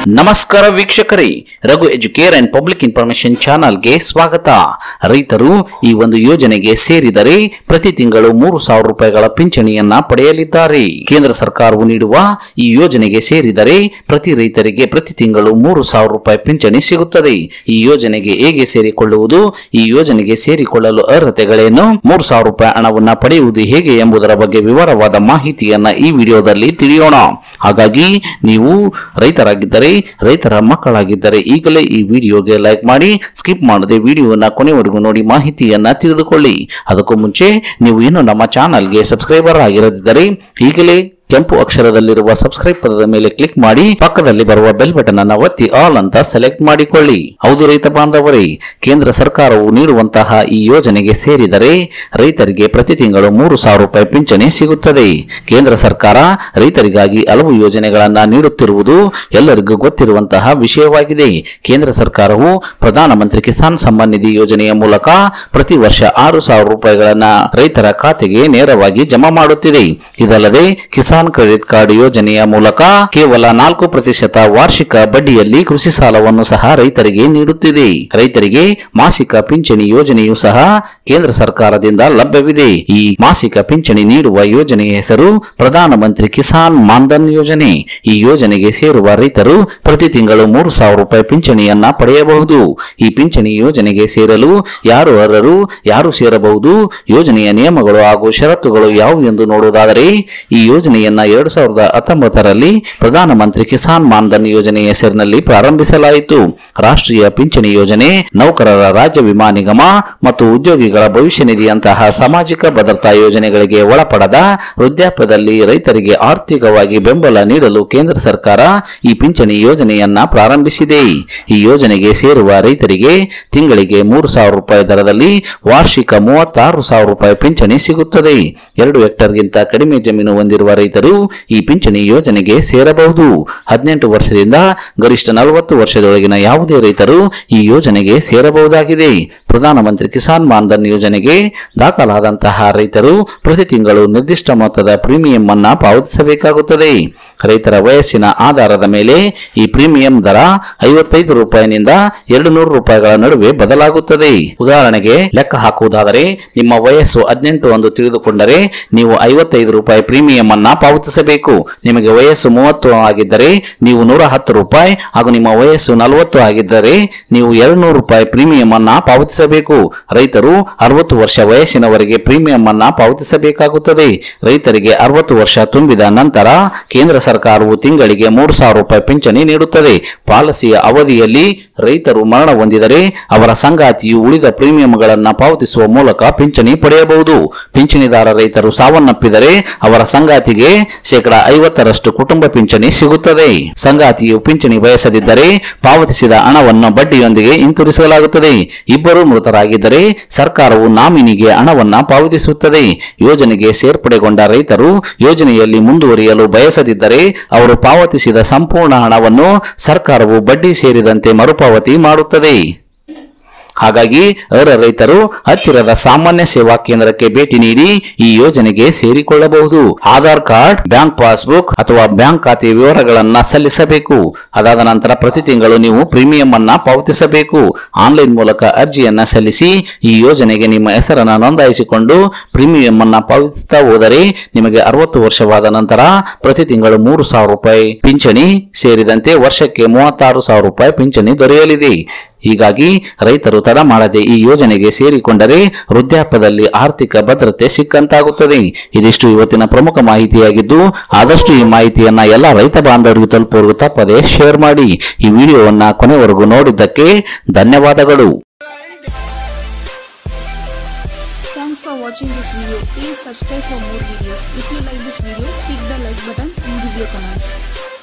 ನಮಸ್ಕಾರ ವೀಕ್ಷಕರೇ Raghu educare and public information ಚಾನಲ್ಗೆ ಸ್ವಾಗತ ರೈತರು ಈ ಒಂದು ಯೋಜನೆಗೆ ಸೇರಿದರೆ ಪ್ರತಿ ತಿಂಗಳು ಮೂರು ಸಾವಿರ ರೂಪಾಯಿಗಳ ಪಿಂಚಣಿಯನ್ನ ಪಡೆಯಲಿದ್ದಾರೆ ಕೇಂದ್ರ ಸರ್ಕಾರವು ನೀಡುವ ಈ ಯೋಜನೆಗೆ ಸೇರಿದರೆ ಪ್ರತಿ ರೈತರಿಗೆ ಪ್ರತಿ ತಿಂಗಳು ಮೂರು ಸಾವಿರ ರೂಪಾಯಿ ಪಿಂಚಣಿ ಸಿಗುತ್ತದೆ ಈ ಯೋಜನೆಗೆ ಹೇಗೆ ಸೇರಿಕೊಳ್ಳುವುದು ಈ ಯೋಜನೆಗೆ ಸೇರಿಕೊಳ್ಳಲು ಅರ್ಹತೆಗಳೇನು ಮೂರು ಸಾವಿರ ರೂಪಾಯಿ ಹಣವನ್ನ ಪಡೆಯುವುದು ಹೇಗೆ ಎಂಬುದರ ಬಗ್ಗೆ ವಿವರವಾದ ಮಾಹಿತಿಯನ್ನ ಈ ವಿಡಿಯೋದಲ್ಲಿ ತಿಳಿಯೋಣ ಹಾಗಾಗಿ ನೀವು ರೈತರಾಗಿದ್ದರೆ ರೈತರ ಮಕ್ಕಳಾಗಿದ್ದರೆ ಈಗಲೇ ಈ ವಿಡಿಯೋಗೆ ಲೈಕ್ ಮಾಡಿ ಸ್ಕಿಪ್ ಮಾಡದೆ ವಿಡಿಯೋನ ಕೊನೆವರೆಗೂ ನೋಡಿ ಮಾಹಿತಿಯನ್ನ ತಿಳಿದುಕೊಳ್ಳಿ ಅದಕ್ಕೂ ಮುಂಚೆ ನೀವು ಇನ್ನು ನಮ್ಮ ಚಾನಲ್ಗೆ ಸಬ್ಸ್ಕ್ರೈಬರ್ ಆಗಿರದಿದ್ದರೆ ಈಗಲೇ ಕೆಂಪು ಅಕ್ಷರದಲ್ಲಿರುವ ಸಬ್ಸ್ಕ್ರೈಬ್ ಪದದ ಮೇಲೆ ಕ್ಲಿಕ್ ಮಾಡಿ ಪಕ್ಕದಲ್ಲಿ ಬರುವ ಬೆಲ್ ಬಟನ್ ಅನ್ನು ಒತ್ತಿ ಆಲ್ ಅಂತ ಸೆಲೆಕ್ಟ್ ಮಾಡಿಕೊಳ್ಳಿ ಹೌದು ರೈತ ಬಾಂಧವರೇ ಕೇಂದ್ರ ಸರ್ಕಾರವು ನೀಡುವಂತಹ ಈ ಯೋಜನೆಗೆ ಸೇರಿದರೆ ರೈತರಿಗೆ ಪ್ರತಿ ತಿಂಗಳು ಮೂರು ಸಾವಿರ ರೂಪಾಯಿ ಪಿಂಚಣಿ ಸಿಗುತ್ತದೆ ಕೇಂದ್ರ ಸರ್ಕಾರ ರೈತರಿಗಾಗಿ ಹಲವು ಯೋಜನೆಗಳನ್ನ ನೀಡುತ್ತಿರುವುದು ಎಲ್ಲರಿಗೂ ಗೊತ್ತಿರುವಂತಹ ವಿಷಯವಾಗಿದೆ ಕೇಂದ್ರ ಸರ್ಕಾರವು ಪ್ರಧಾನಮಂತ್ರಿ ಕಿಸಾನ್ ಸಮ್ಮಾನ್ ನಿಧಿ ಯೋಜನೆಯ ಮೂಲಕ ಪ್ರತಿ ವರ್ಷ ಆರು ಸಾವಿರ ರೂಪಾಯಿಗಳನ್ನ ರೈತರ ಖಾತೆಗೆ ನೇರವಾಗಿ ಜಮಾ ಮಾಡುತ್ತಿದೆ ಇದಲ್ಲದೆ ಕಿಸಾನ್ ಕ್ರೆಡಿಟ್ ಕಾರ್ಡ್ ಯೋಜನೆಯ ಮೂಲಕ ಕೇವಲ ನಾಲ್ಕು ಪ್ರತಿಶತ ವಾರ್ಷಿಕ ಬಡ್ಡಿಯಲ್ಲಿ ಕೃಷಿ ಸಾಲವನ್ನು ಸಹ ರೈತರಿಗೆ ನೀಡುತ್ತಿದೆ ರೈತರಿಗೆ ಮಾಸಿಕ ಪಿಂಚಣಿ ಯೋಜನೆಯೂ ಸಹ ಕೇಂದ್ರ ಸರ್ಕಾರದಿಂದ ಲಭ್ಯವಿದೆ ಈ ಮಾಸಿಕ ಪಿಂಚಣಿ ನೀಡುವ ಯೋಜನೆಯ ಹೆಸರು ಪ್ರಧಾನಮಂತ್ರಿ ಕಿಸಾನ್ ಮಾನ್ಧನ್ ಯೋಜನೆ ಈ ಯೋಜನೆಗೆ ಸೇರುವ ರೈತರು ಪ್ರತಿ ತಿಂಗಳು ಮೂರು ಸಾವಿರ ರೂಪಾಯಿ ಪಿಂಚಣಿಯನ್ನ ಪಡೆಯಬಹುದು ಈ ಪಿಂಚಣಿ ಯೋಜನೆಗೆ ಸೇರಲು ಯಾರು ಅರ್ಹರು ಯಾರು ಸೇರಬಹುದು ಯೋಜನೆಯ ನಿಯಮಗಳು ಹಾಗೂ ಷರತ್ತುಗಳು ಯಾವುವು ಎಂದು ನೋಡುವುದಾದರೆ ಈ ಯೋಜನೆಯನ್ನ ಎರಡ್ ಸಾವಿರದ ಹತ್ತೊಂಬತ್ತರಲ್ಲಿ ಪ್ರಧಾನಮಂತ್ರಿ ಕಿಸಾನ್ ಮಾನ್ಧನ್ ಯೋಜನೆ ಹೆಸರಿನಲ್ಲಿ ಪ್ರಾರಂಭಿಸಲಾಯಿತು ರಾಷ್ಟ್ರೀಯ ಪಿಂಚಣಿ ಯೋಜನೆ ನೌಕರರ ರಾಜ್ಯ ವಿಮಾ ನಿಗಮ ಮತ್ತು ಉದ್ಯೋಗಿಗಳ ಭವಿಷ್ಯ ನಿಧಿಯಂತಹ ಸಾಮಾಜಿಕ ಭದ್ರತಾ ಯೋಜನೆಗಳಿಗೆ ಒಳಪಡದ ವೃದ್ಧಾಪ್ಯದಲ್ಲಿ ರೈತರಿಗೆ ಆರ್ಥಿಕವಾಗಿ ಬೆಂಬಲ ನೀಡಲು ಕೇಂದ್ರ ಸರ್ಕಾರ ಈ ಪಿಂಚಣಿ ಯೋಜನೆಯನ್ನ ಪ್ರಾರಂಭಿಸಿದೆ ಈ ಯೋಜನೆಗೆ ಸೇರುವ ರೈತರಿಗೆ ತಿಂಗಳಿಗೆ ಮೂರು ಸಾವಿರ ರೂಪಾಯಿ ದರದಲ್ಲಿ ವಾರ್ಷಿಕ ಮೂವತ್ತಾರು ಸಾವಿರ ರೂಪಾಯಿ ಪಿಂಚಣಿ ಸಿಗುತ್ತದೆ ಎರಡು ಹೆಕ್ಟರ್ಗಿಂತ ಕಡಿಮೆ ಜಮೀನು ಹೊಂದಿರುವ ರೈತರು ಈ ಪಿಂಚಣಿ ಯೋಜನೆಗೆ ಸೇರಬಹುದು ಹದಿನೆಂಟು ವರ್ಷದಿಂದ ಗರಿಷ್ಠ ನಲವತ್ತು ವರ್ಷದೊಳಗಿನ ಯಾವುದೇ ರೈತರು ಈ ಯೋಜನೆಗೆ ಸೇರಬಹುದಾಗಿದೆ ಪ್ರಧಾನಮಂತ್ರಿ ಕಿಸಾನ್ ಮಾನ್ಧನ್ ಯೋಜನೆಗೆ ದಾಖಲಾದಂತಹ ರೈತರು ಪ್ರತಿ ತಿಂಗಳು ನಿರ್ದಿಷ್ಟ ಮೊತ್ತದ ಪ್ರೀಮಿಯಂ ಅನ್ನ ಪಾವತಿಸಬೇಕಾಗುತ್ತದೆ ರೈತರ ವಯಸ್ಸಿನ ಆಧಾರದ ಮೇಲೆ ಈ ಪ್ರೀಮಿಯಂ ದರ ಐವತ್ತೈದು ರೂಪಾಯಿನಿಂದ ಎರಡು ನೂರು ರೂಪಾಯಿಗಳ ನಡುವೆ ಬದಲಾಗುತ್ತದೆ ಉದಾಹರಣೆಗೆ ಲೆಕ್ಕ ಹಾಕುವುದಾದರೆ ನಿಮ್ಮ ವಯಸ್ಸು ಹದಿನೆಂಟು ಎಂದು ತಿಳಿದುಕೊಂಡರೆ ನೀವು ಐವತ್ತೈದು ರೂಪಾಯಿ ಪ್ರೀಮಿಯಂ ಅನ್ನ ಪಾವತಿಸಬೇಕು ನಿಮಗೆ ವಯಸ್ಸು ಮೂವತ್ತು ಆಗಿದ್ದರೆ ನೀವು ನೂರ ಹತ್ತು ರೂಪಾಯಿ ಹಾಗೂ ನಿಮ್ಮ ವಯಸ್ಸು ನಲವತ್ತು ಆಗಿದ್ದರೆ ನೀವು ಎರಡು ನೂರು ರೂಪಾಯಿ ಪ್ರೀಮಿಯಂ ಅನ್ನ ಪಾವತಿಸಬೇಕು ರೈತರು ಅರವತ್ತು ವರ್ಷ ವಯಸ್ಸಿನವರೆಗೆ ಪ್ರೀಮಿಯಂ ಅನ್ನ ಪಾವತಿಸಬೇಕಾಗುತ್ತದೆ ರೈತರಿಗೆ ಅರವತ್ತು ವರ್ಷ ತುಂಬಿದ ನಂತರ ಕೇಂದ್ರ ಸರ್ಕಾರವು ತಿಂಗಳಿಗೆ ಮೂರು ಸಾವಿರ ರೂಪಾಯಿ ಪಿಂಚಣಿ ನೀಡುತ್ತದೆ ಪಾಲಿಸಿಯ ಅವಧಿಯಲ್ಲಿ ರೈತರು ಮರಣ ಹೊಂದಿದರೆ ಅವರ ಸಂಗಾತಿಯು ಉಳಿದ ಪ್ರೀಮಿಯಂಗಳನ್ನ ಪಾವತಿಸುವ ಮೂಲಕ ಪಿಂಚಣಿ ಪಡೆಯಬಹುದು ಪಿಂಚಣಿದಾರ ರೈತರು ಸಾವನ್ನಪ್ಪಿದರೆ ಅವರ ಸಂಗಾತಿಗೆ ಶೇಕಡಾ ಐವತ್ತರಷ್ಟು ಕುಟುಂಬ ಪಿಂಚಣಿ ಸಿಗುತ್ತದೆ ಸಂಗಾತಿಯು ಪಿಂಚಣಿ ಬಯಸದಿದ್ದರೆ ಪಾವತಿಸಿದ ಹಣವನ್ನು ಬಡ್ಡಿಯೊಂದಿಗೆ ಹಿಂತಿರುಗಿಸಲಾಗುತ್ತದೆ ಇಬ್ಬರು ಮೃತರಾಗಿದ್ದರೆ ಸರ್ಕಾರವು ನಾಮಿನಿಗೆ ಹಣವನ್ನ ಪಾವತಿಸುತ್ತದೆ ಯೋಜನೆಗೆ ಸೇರ್ಪಡೆಗೊಂಡ ರೈತರು ಯೋಜನೆಯಲ್ಲಿ ಮುಂದುವರಿಯಲು ಬಯಸದಿದ್ದರೆ ಅವರು ಪಾವತಿಸಿದ ಸಂಪೂರ್ಣ ಹಣವನ್ನು ಸರ್ಕಾರವು ಬಡ್ಡಿ ಸೇರಿದಂತೆ ಮರುಪಾವತಿ ಮಾಡುತ್ತದೆ ಹಾಗಾಗಿ ಅರ್ಹ ರೈತರು ಹತ್ತಿರದ ಸಾಮಾನ್ಯ ಸೇವಾ ಕೇಂದ್ರಕ್ಕೆ ಭೇಟಿ ನೀಡಿ ಈ ಯೋಜನೆಗೆ ಸೇರಿಕೊಳ್ಳಬಹುದು ಆಧಾರ್ ಕಾರ್ಡ್ ಬ್ಯಾಂಕ್ ಪಾಸ್ಬುಕ್ ಅಥವಾ ಬ್ಯಾಂಕ್ ಖಾತೆ ವಿವರಗಳನ್ನ ಸಲ್ಲಿಸಬೇಕು ಅದಾದ ನಂತರ ಪ್ರತಿ ತಿಂಗಳು ನೀವು ಪ್ರೀಮಿಯಂ ಅನ್ನ ಪಾವತಿಸಬೇಕು ಆನ್ಲೈನ್ ಮೂಲಕ ಅರ್ಜಿಯನ್ನ ಸಲ್ಲಿಸಿ ಈ ಯೋಜನೆಗೆ ನಿಮ್ಮ ಹೆಸರನ್ನ ನೋಂದಾಯಿಸಿಕೊಂಡು ಪ್ರೀಮಿಯಂ ಅನ್ನ ಪಾವತಿಸುತ್ತಾ ಹೋದರೆ ನಿಮಗೆ ಅರವತ್ತು ವರ್ಷವಾದ ನಂತರ ಪ್ರತಿ ತಿಂಗಳು ಮೂರು ಸಾವಿರ ರೂಪಾಯಿ ಪಿಂಚಣಿ ಸೇರಿದಂತೆ ವರ್ಷಕ್ಕೆ ಮೂವತ್ತಾರು ಸಾವಿರ ರೂಪಾಯಿ ಪಿಂಚಣಿ ದೊರೆಯಲಿದೆ ಹೀಗಾಗಿ ರೈತರು ತಡ ಮಾಡದೆ ಈ ಯೋಜನೆಗೆ ಸೇರಿಕೊಂಡರೆ ವೃದ್ಧಾಪ್ಯದಲ್ಲಿ ಆರ್ಥಿಕ ಭದ್ರತೆ ಸಿಕ್ಕಂತಾಗುತ್ತದೆ ಇದಿಷ್ಟು ಇವತ್ತಿನ ಪ್ರಮುಖ ಮಾಹಿತಿಯಾಗಿದ್ದು ಆದಷ್ಟು ಈ ಮಾಹಿತಿಯನ್ನ ಎಲ್ಲ ರೈತ ಬಾಂಧವರಿಗೆ ತಲುಪುವವರೆಗೂ ತಪ್ಪದೆ ಶೇರ್ ಮಾಡಿ ಈ ವಿಡಿಯೋವನ್ನ ಕೊನೆವರೆಗೂ ನೋಡಿದ್ದಕ್ಕೆ ಧನ್ಯವಾದಗಳು Thanks for watching this video. Please subscribe for more videos. If you like this video, click the like buttons and give your comments.